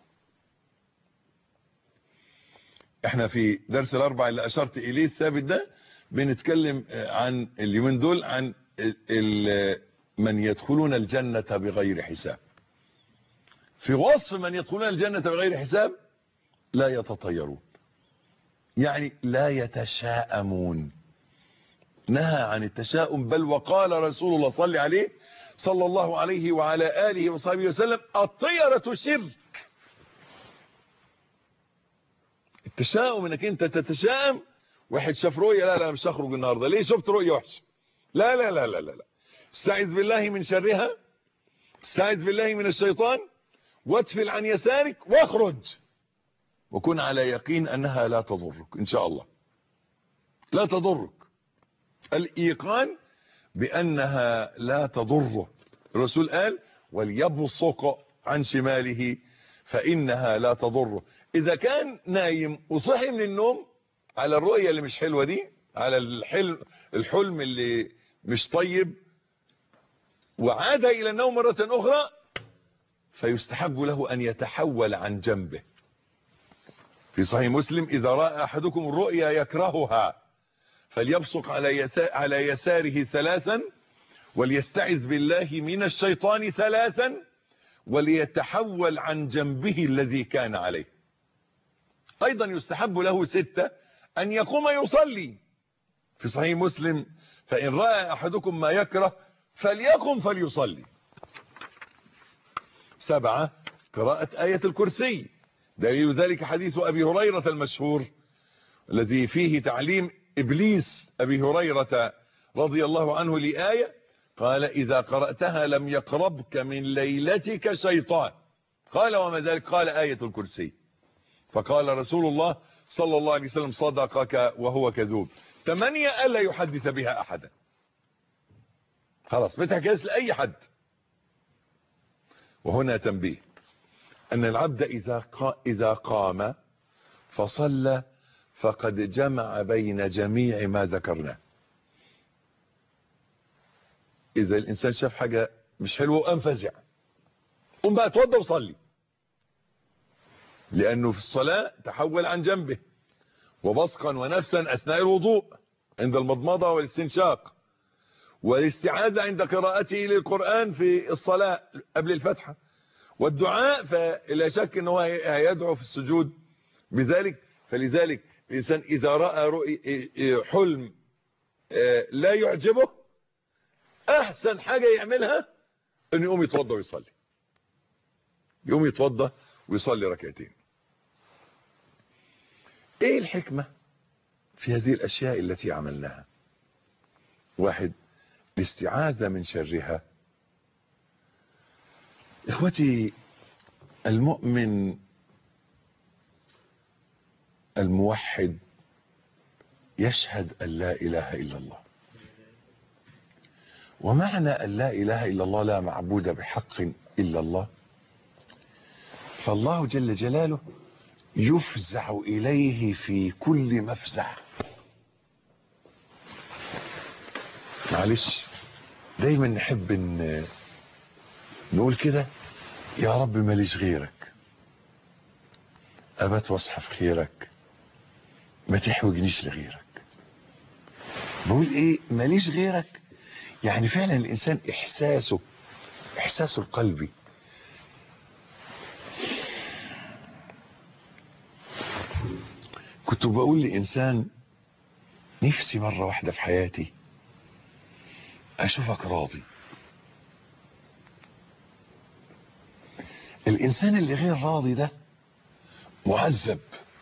احنا في درس الأربع اللي أشرت إليه الثابت ده بنتكلم عن اليومين دول عن ال... ال... من يدخلون الجنة بغير حساب في وصف من يدخلون الجنة بغير حساب لا يتطيرون يعني لا يتشاءمون نهى عن التشاؤم بل وقال رسول الله صلى عليه صلى الله عليه وعلى آله وصحبه وسلم الطيرة شر التشاؤم انك انت تتشاءم واحد شاف رؤية لا لا مش هخرج النهاردة ليه شفت رؤية وحشة لا لا لا لا لا, لا. استعذ بالله من شرها استعذ بالله من الشيطان وادفل عن يسارك واخرج وكن على يقين انها لا تضرك ان شاء الله لا تضرك الايقان بانها لا تضره الرسول قال وليبصق عن شماله فانها لا تضره اذا كان نايم وصحي من النوم على الرؤية اللي مش حلوة دي على الحلم الحلم اللي مش طيب وعاد الى النوم مرة اخرى فيستحب له ان يتحول عن جنبه في صحيح مسلم اذا رأى احدكم الرؤيا يكرهها فليبصق على على يساره ثلاثا وليستعذ بالله من الشيطان ثلاثا وليتحول عن جنبه الذي كان عليه ايضا يستحب له ستة ان يقوم يصلي في صحيح مسلم فان رأى احدكم ما يكره فليقم فليصلي سبعة قراءة آية الكرسي دليل ذلك حديث أبي هريرة المشهور الذي فيه تعليم إبليس أبي هريرة رضي الله عنه لآية قال إذا قرأتها لم يقربك من ليلتك شيطان قال وما ذلك قال آية الكرسي فقال رسول الله صلى الله عليه وسلم صدقك وهو كذوب ثمانية ألا يحدث بها أحدا خلاص بتحكيس لأي حد وهنا تنبيه أن العبد إذا, إذا قام فصلى فقد جمع بين جميع ما ذكرناه إذا الإنسان شاف حاجة مش حلوة وقام فزع قم بقى اتوضى وصلي لأنه في الصلاة تحول عن جنبه وبصقا ونفسا أثناء الوضوء عند المضمضة والاستنشاق والاستعاذة عند قراءته للقرآن في الصلاة قبل الفتحة والدعاء فلا شك أنه هيدعو في السجود بذلك فلذلك الإنسان إذا رأى رؤي حلم لا يعجبه أحسن حاجة يعملها أنه يقوم يتوضى ويصلي يقوم يتوضى ويصلي ركعتين ايه الحكمة في هذه الاشياء التي عملناها واحد الاستعاذة من شرها اخوتي المؤمن الموحد يشهد ان لا اله الا الله ومعنى ان لا اله الا الله لا معبود بحق الا الله فالله جل جلاله يفزع إليه في كل مفزع معلش دايما نحب ان نقول كده يا رب ماليش غيرك ابات واصحى في خيرك ما تحوجنيش لغيرك بقول ايه ماليش غيرك يعني فعلا الانسان احساسه احساسه القلبي كنت بقول لانسان نفسي مرة واحدة في حياتي اشوفك راضي الانسان اللي غير راضي ده معذب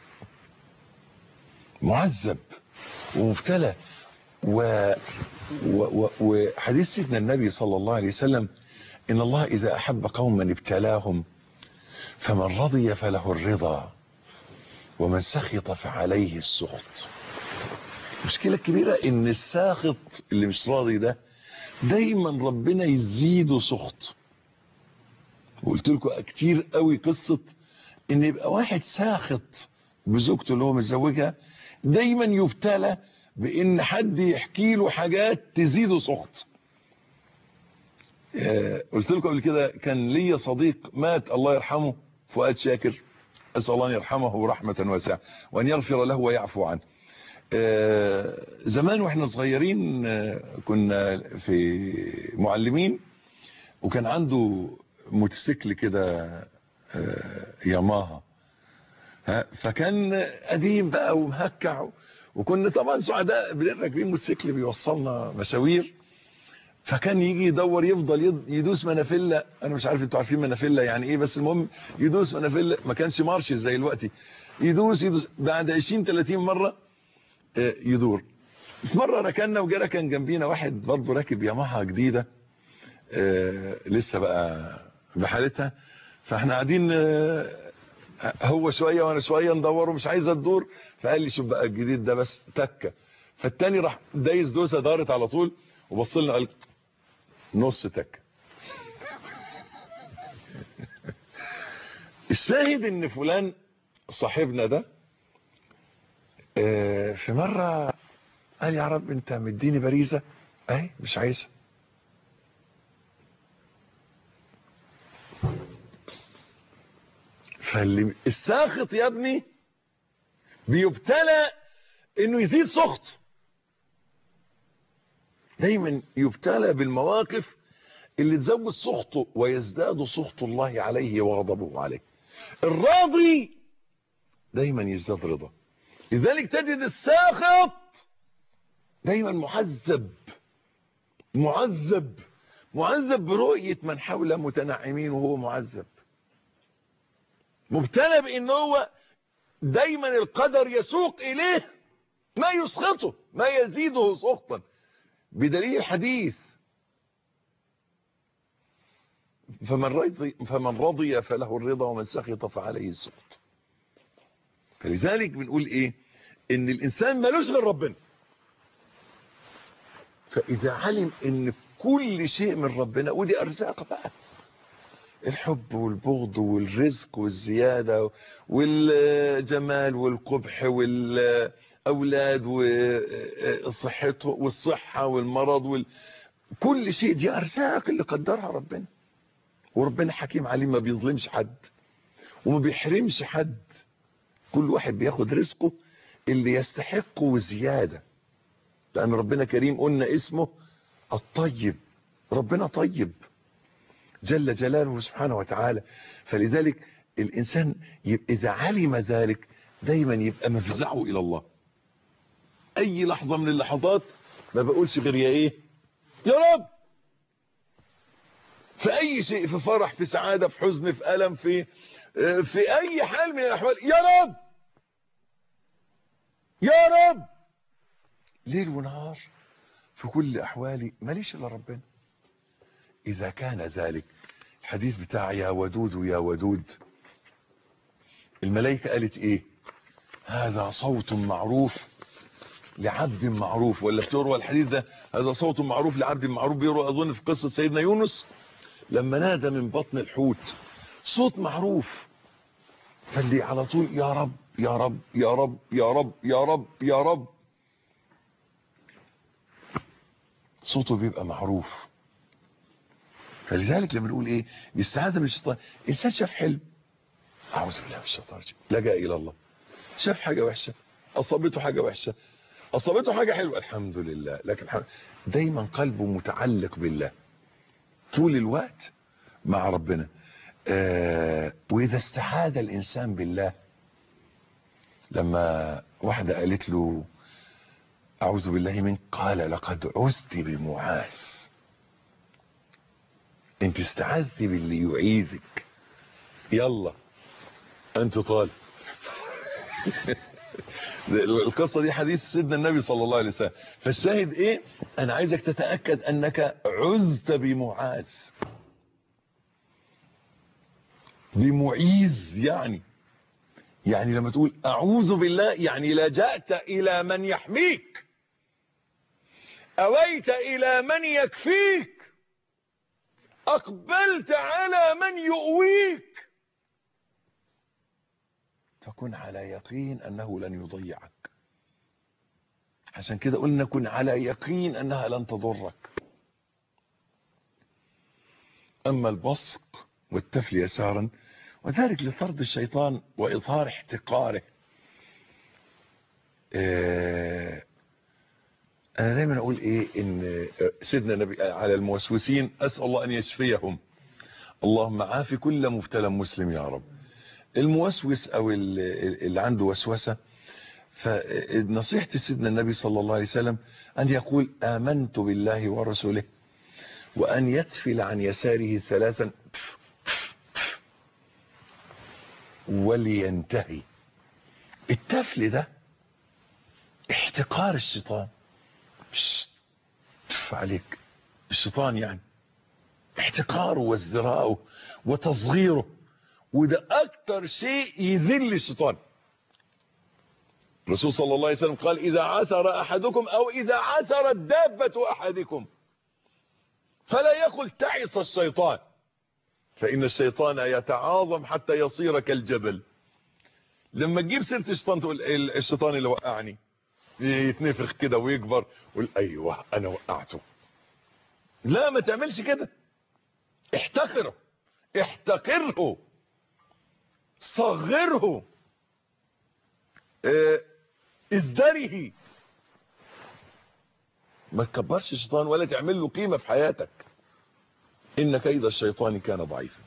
معذب ومبتلى و... و... و... وحديث سيدنا النبي صلى الله عليه وسلم ان الله اذا احب قوما ابتلاهم فمن رضي فله الرضا ومن سخط فعليه السخط المشكلة الكبيرة ان الساخط اللي مش راضي ده دايما ربنا يزيده سخط وقلت لكم كتير قوي قصة ان يبقى واحد ساخط بزوجته اللي هو متزوجها دايما يبتلى بان حد يحكي له حاجات تزيده سخط قلت لكم قبل كده كان ليا صديق مات الله يرحمه فؤاد شاكر اسال الله ان يرحمه رحمه واسعه وان يغفر له ويعفو عنه زمان واحنا صغيرين كنا في معلمين وكان عنده موتوسيكل كده ياماها فكان قديم بقى ومهكع وكنا طبعا سعداء بنبقى راكبين موتوسيكل بيوصلنا مشاوير فكان يجي يدور يفضل يدوس منافله انا مش عارف انتوا عارفين منافله يعني ايه بس المهم يدوس منافله ما كانش مارش زي دلوقتي يدوس يدوس بعد 20 30 مره يدور في مره ركننا وجا ركن جنبينا واحد برضه راكب ياماها جديده لسه بقى بحالتها فاحنا قاعدين هو شويه وانا شويه ندور ومش عايزه تدور فقال لي شوف بقى الجديد ده بس تكه فالتاني راح دايس دوسه دارت على طول وبص لنا قال نص تكه الشاهد ان فلان صاحبنا ده في مره قال يا رب انت مديني باريزه اهي مش عايزها فاللي الساخط يا ابني بيبتلى انه يزيد سخط دايما يبتلى بالمواقف اللي تزود سخطه ويزداد سخط الله عليه وغضبه عليه الراضي دايما يزداد رضا لذلك تجد الساخط دايما معذب معذب معذب برؤية من حوله متنعمين وهو معذب مبتلى بان هو دايما القدر يسوق اليه ما يسخطه ما يزيده سخطا بدليل الحديث فمن رضي, فمن رضي فله الرضا ومن سخط فعليه السخط فلذلك بنقول ايه ان الانسان ملوش غير ربنا فاذا علم ان كل شيء من ربنا ودي ارزاق بقى الحب والبغض والرزق والزيادة والجمال والقبح والأولاد والصحة والصحة والمرض وال... كل شيء دي أرزاق اللي قدرها ربنا وربنا حكيم عليم ما بيظلمش حد وما بيحرمش حد كل واحد بياخد رزقه اللي يستحقه وزيادة لأن ربنا كريم قلنا اسمه الطيب ربنا طيب جل جلاله سبحانه وتعالى فلذلك الإنسان إذا علم ذلك دايما يبقى مفزعه إلى الله أي لحظة من اللحظات ما بقولش غير يا إيه يا رب في أي شيء في فرح في سعادة في حزن في ألم في في أي حال من الأحوال يا رب يا رب ليل ونهار في كل أحوالي ماليش إلا ربنا إذا كان ذلك الحديث بتاع يا ودود يا ودود الملائكة قالت إيه هذا صوت معروف لعبد معروف ولا بتروى الحديث ده هذا صوت معروف لعبد معروف بيروى أظن في قصة سيدنا يونس لما نادى من بطن الحوت صوت معروف فاللي على طول يا رب يا رب يا رب يا رب يا رب يا رب صوته بيبقى معروف فلذلك لما نقول ايه الاستعاذه من الشيطان انسان شاف حلم اعوذ بالله من الشيطان الرجيم لجا الى الله شاف حاجه وحشه اصابته حاجه وحشه اصابته حاجه حلوه الحمد لله لكن الحمد دايما قلبه متعلق بالله طول الوقت مع ربنا آه واذا استعاذ الانسان بالله لما واحده قالت له اعوذ بالله منك قال لقد عزت بمعاذ انت استعذت باللي يعيذك يلا انت طالب القصة دي حديث سيدنا النبي صلى الله عليه وسلم فالشاهد ايه انا عايزك تتأكد انك عزت بمعاذ بمعيز يعني يعني لما تقول اعوذ بالله يعني لجأت الى من يحميك اويت الى من يكفيك اقبلت على من يؤويك فكن على يقين انه لن يضيعك عشان كده قلنا كن على يقين انها لن تضرك اما البصق والتفل يسارا وذلك لطرد الشيطان واظهار احتقاره آه انا دايما اقول ايه ان سيدنا النبي على الموسوسين اسال الله ان يشفيهم اللهم عافي كل مبتلى مسلم يا رب الموسوس او اللي عنده وسوسه فنصيحه سيدنا النبي صلى الله عليه وسلم ان يقول امنت بالله ورسوله وان يتفل عن يساره ثلاثا ولينتهي التفل ده احتقار الشيطان تف عليك الشيطان يعني احتقاره وازدراءه وتصغيره وده اكتر شيء يذل الشيطان الرسول صلى الله عليه وسلم قال اذا عثر احدكم او اذا عثرت دابة احدكم فلا يقل تعص الشيطان فان الشيطان يتعاظم حتى يصير كالجبل لما تجيب سيره الشيطان تقول الشيطان اللي وقعني يتنفخ كده ويكبر ويقول ايوه انا وقعته لا ما تعملش كده احتقره احتقره صغره اه ازدره ما تكبرش الشيطان ولا تعمل له قيمة في حياتك ان كيد الشيطان كان ضعيفا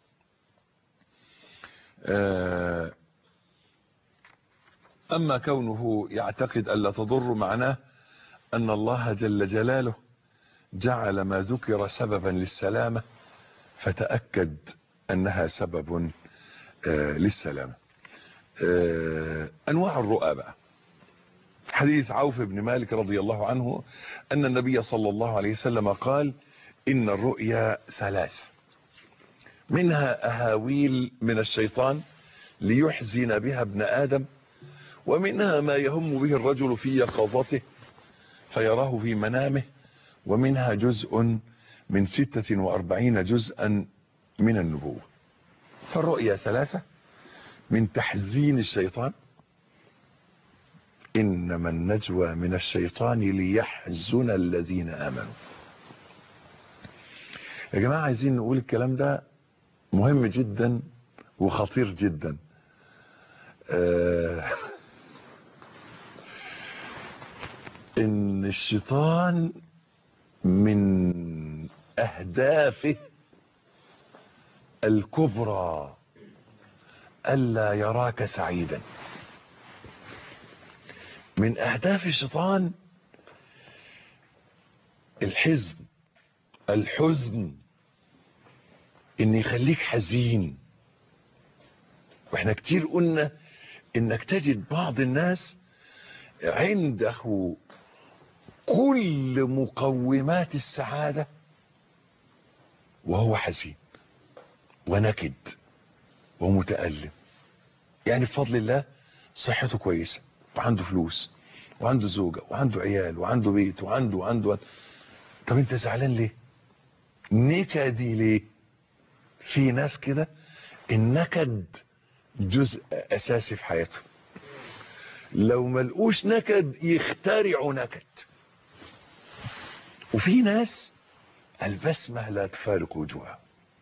اه اما كونه يعتقد الا تضر معناه ان الله جل جلاله جعل ما ذكر سببا للسلامة فتأكد انها سبب آه للسلامة آه انواع الرؤى بقى حديث عوف بن مالك رضي الله عنه ان النبي صلى الله عليه وسلم قال ان الرؤيا ثلاث منها اهاويل من الشيطان ليحزن بها ابن ادم ومنها ما يهم به الرجل في يقظته فيراه في منامه ومنها جزء من ستة واربعين جزءا من النبوة فالرؤيا ثلاثة من تحزين الشيطان إنما النجوى من الشيطان ليحزن الذين آمنوا يا جماعة عايزين نقول الكلام ده مهم جدا وخطير جدا آه ان الشيطان من اهدافه الكبرى الا يراك سعيدا من اهداف الشيطان الحزن الحزن ان يخليك حزين واحنا كتير قلنا انك تجد بعض الناس عنده كل مقومات السعادة وهو حزين ونكد ومتألم يعني بفضل الله صحته كويسة وعنده فلوس وعنده زوجة وعنده عيال وعنده بيت وعنده وعنده طب انت زعلان ليه نكدي ليه في ناس كده النكد جزء اساسي في حياتهم لو ملقوش نكد يخترعوا نكد وفي ناس البسمة لا تفارق وجوهها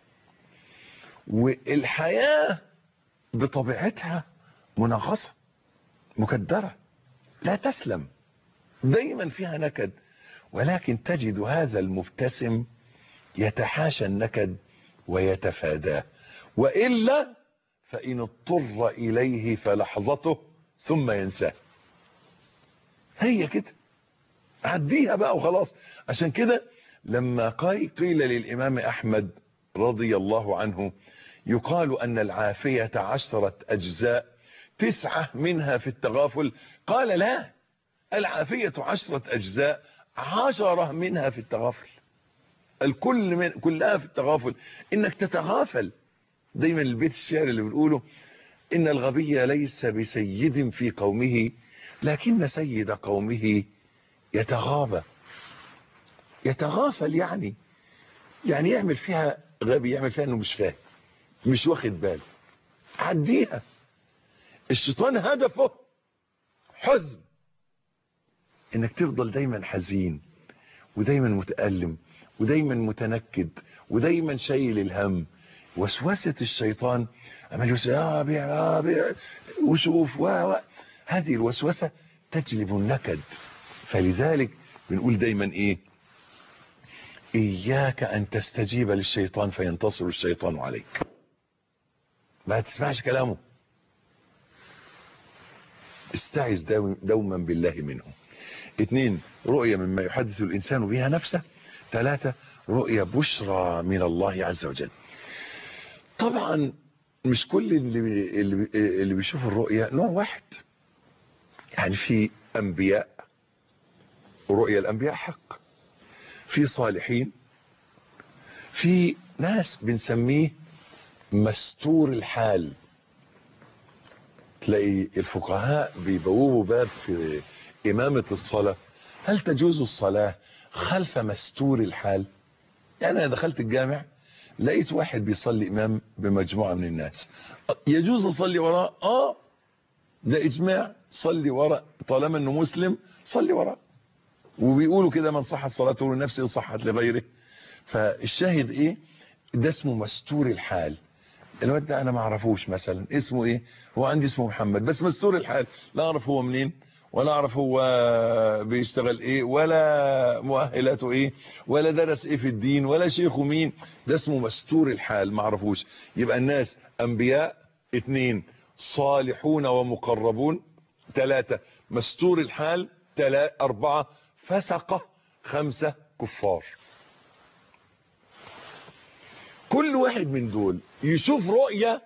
والحياة بطبيعتها منغصة مكدرة لا تسلم دايما فيها نكد ولكن تجد هذا المبتسم يتحاشى النكد ويتفاداه وإلا فإن اضطر إليه فلحظته ثم ينساه هي كده عديها بقى وخلاص عشان كده لما قيل للإمام أحمد رضي الله عنه يقال أن العافية عشرة أجزاء تسعة منها في التغافل قال لا العافية عشرة أجزاء عشرة منها في التغافل الكل من كلها في التغافل إنك تتغافل دايما البيت الشعر اللي بنقوله إن الغبي ليس بسيد في قومه لكن سيد قومه يتغابى يتغافل يعني يعني يعمل فيها غبي يعمل فيها انه مش فاهم مش واخد باله عديها الشيطان هدفه حزن انك تفضل دايما حزين ودايما متألم ودايما متنكد ودايما شايل الهم وسوسة الشيطان عمال يقول يا بيع يا بيع وشوف و و هذه الوسوسة تجلب النكد فلذلك بنقول دايما ايه اياك ان تستجيب للشيطان فينتصر الشيطان عليك ما تسمعش كلامه استعذ دوما بالله منه اثنين رؤية مما يحدث الانسان بها نفسه ثلاثة رؤية بشرى من الله عز وجل طبعا مش كل اللي اللي, اللي بيشوف الرؤية نوع واحد يعني في انبياء رؤية الانبياء حق في صالحين في ناس بنسميه مستور الحال تلاقي الفقهاء بيبوبوا باب في إمامة الصلاة هل تجوز الصلاة خلف مستور الحال يعني أنا دخلت الجامع لقيت واحد بيصلي إمام بمجموعة من الناس يجوز أصلي وراه آه ده إجماع صلي وراء طالما أنه مسلم صلي وراء وبيقولوا كده من صحت صلاته لنفسه صحت لغيره فالشاهد ايه ده اسمه مستور الحال الواد ده انا ما اعرفوش مثلا اسمه ايه هو عندي اسمه محمد بس مستور الحال لا اعرف هو منين ولا اعرف هو بيشتغل ايه ولا مؤهلاته ايه ولا درس ايه في الدين ولا شيخه مين ده اسمه مستور الحال ما اعرفوش يبقى الناس انبياء اثنين صالحون ومقربون ثلاثة مستور الحال ثلاثة أربعة فسقة خمسة كفار كل واحد من دول يشوف رؤية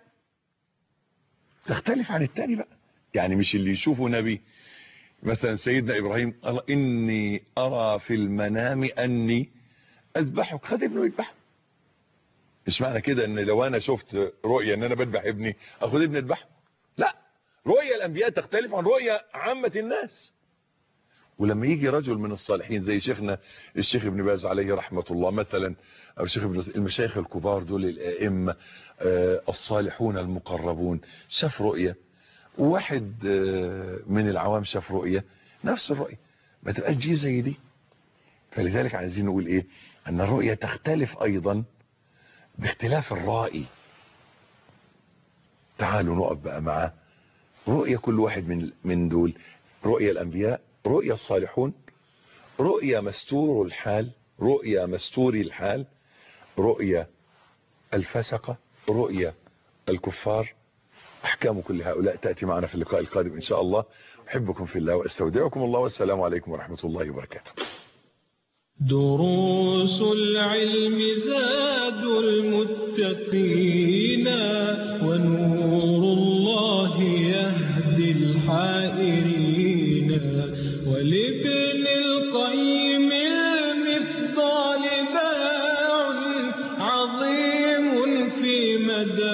تختلف عن التاني بقى يعني مش اللي يشوفه نبي مثلا سيدنا إبراهيم قال إني أرى في المنام أني أذبحك خد ابنه يذبحه مش معنى كده ان لو انا شفت رؤية ان انا بذبح ابني اخد ابني اذبحه لا رؤية الانبياء تختلف عن رؤية عامة الناس ولما يجي رجل من الصالحين زي شيخنا الشيخ ابن باز عليه رحمة الله مثلا او شيخ ابن المشايخ الكبار دول الائمة الصالحون المقربون شاف رؤية وواحد من العوام شاف رؤية نفس الرؤية ما تبقاش دي زي دي فلذلك عايزين نقول ايه ان الرؤية تختلف ايضا باختلاف الرائي تعالوا نقف بقى مع رؤية كل واحد من من دول رؤية الانبياء رؤية الصالحون رؤية مستور الحال رؤية مستور الحال رؤية الفسقة رؤية الكفار احكام كل هؤلاء تأتي معنا في اللقاء القادم ان شاء الله احبكم في الله واستودعكم الله والسلام عليكم ورحمة الله وبركاته دروس العلم زاد المتقين ونور الله يهدي الحائرين ولابن القيم المفضال باع عظيم في مدى